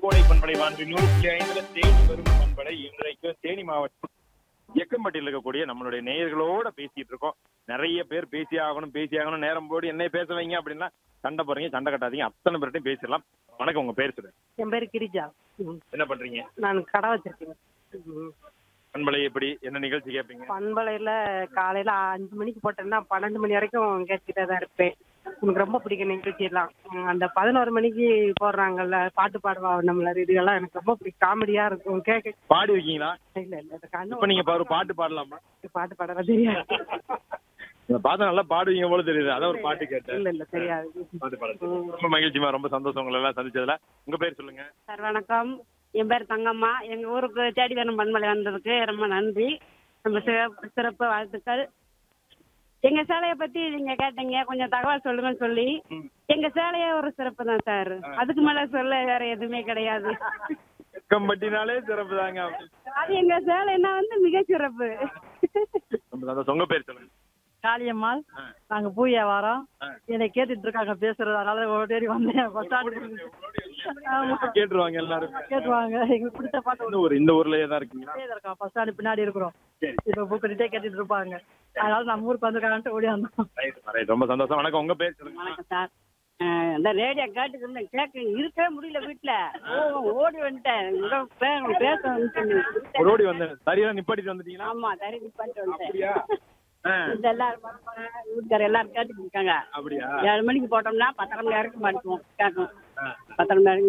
கோடை பண்படை வானொலி நூறு புள்ளி ஐந்துல தேனி வரும் பண்படை இன்றைக்கு தேனி மாவட்டம் எக்கம்பட்டியில் இருக்கக்கூடிய நம்மளுடைய நேயர்களோட பேசிட்டு இருக்கோம் நிறைய பேர் பேசி ஆகணும் பேசி ஆகணும் நேரம் போடி என்ன பேச வைங்க அப்படின்னா சண்டை போறீங்க சண்டை கட்டாதீங்க அத்தனை பேர்ட்டையும் பேசிடலாம் வணக்கம் உங்க பேர் சொல்லுங்க என் பேரு கிரிஜா ம். என்ன பண்றீங்க நான் கடை வச்சிருக்கேன் ம். பண்பலை எப்படி என்ன நிகழ்ச்சி கேட்பீங்க பண்பலையில காலையில அஞ்சு மணிக்கு போட்டேன்னா பன்னெண்டு மணி வரைக்கும் கேட்டுக்கிட்டே தான் இருப்பேன் எனக்கு ரொம்ப பிடிக்கும் நிகழ்ச்சி எல்லாம் ம், அந்த பதினோரு மணிக்கு போடுறாங்கல்ல பாட்டு பாடுவா நம்மள இதுகெல்லாம் எனக்கு ரொம்ப பிடிக்கும் காமெடியா இருக்கும் கேட்க பாடி இருக்கீங்களா இல்ல இல்ல இந்த கண்ணு இப்ப நீங்க பாரு பாட்டு பாடலாமா பாட்டு பாடலாம் தெரியாது இதை பார்த்தா நல்லா பாடுவீங்க போல தெரியுது அதான் ஒரு பாட்டு கேட்டேன் இல்ல இல்ல தெரியாது பாட்டு பாடுறது ரொம்ப மகிழ்ச்சிமா ரொம்ப சந்தோஷம் உங்களை எல்லாம் சந்திச்சதுல உங்க பேர் சொல்லுங்க சார் வணக்கம் என் பேர் தங்கம்மா எங்கள் ஊருக்கு தேடி வரும் பண்பலை வந்ததுக்கு ரொம்ப நன்றி நம்ம சிறப்பு சிறப்பு வாழ்த்துக்கள் எங்க சேலையை பத்தி நீங்க கேட்டீங்க கொஞ்சம் தகவல் சொல்லுங்கன்னு சொல்லி எங்க சேலையே ஒரு சிறப்பு தான் சார் அதுக்கு மேல சொல்ல வேற எதுவுமே கிடையாது எக்கம்பட்டினாலே சிறப்பு தாங்க அது எங்க சேலைன்னா வந்து மிக சிறப்பு ரொம்ப சந்தோஷம் உங்க பேர் சொல்லுங்க காளியம்மாள் நாங்க பூ வியாபாரம் என்னை கேட்டுட்டு இருக்காங்க பிறகு அதனால தேடி வந்தேன் பஸ் ஸ்டாண்ட் ஆமா கேட்டுருவாங்க எல்லாரும் கேட்டுவாங்க எங்களுக்கு பிடிச்ச பாட்டு இந்த ஊர் இந்த ஊர்லயே தான் இருக்கீங்களா ஒரே இருக்கோம் பஸ் ஸ்டாண்ட் பின்னாடி இருக்கிறோம் சரி. இப்ப பூக்கட்டிட்டே கேட்டுட்டு இருப்பாங்க அதனால நம்ம ஊருக்கு வந்திருக்காங்கன்ட்டு ஓடி வந்தோம் ரைட், ரைட். ரொம்ப சந்தோஷம் வணக்கம் உங்க பேர் சொல்லுங்க வணக்கம் சார் அஹ் இந்த ரேடியோ கேட்டுக்கு இருந்தேன் கேட்க இருக்கவே முடியல வீட்டுல ஓ ஓடி வந்துட்டேன் உங்க பே- பேச வந்துட்டேன் ஒரு ஓடி வந்தேன் சரியா நிப்பாட்டிட்டு வந்துட்டீங்களா ஆமா தரி பண்ணிட்டு வந்துட்டேன் அப்படியா ஆ, இந்த எல்லாரும் வீட்டுக்கார எல்லாரும் கேட்டுட்டு இருக்காங்க அப்படியா ஏழு மணிக்கு போட்டோம்னா பத்தரை மணி வரைக்கும் படிப்போம் கேட்கும் பத்தரை மணி வரைக்கும்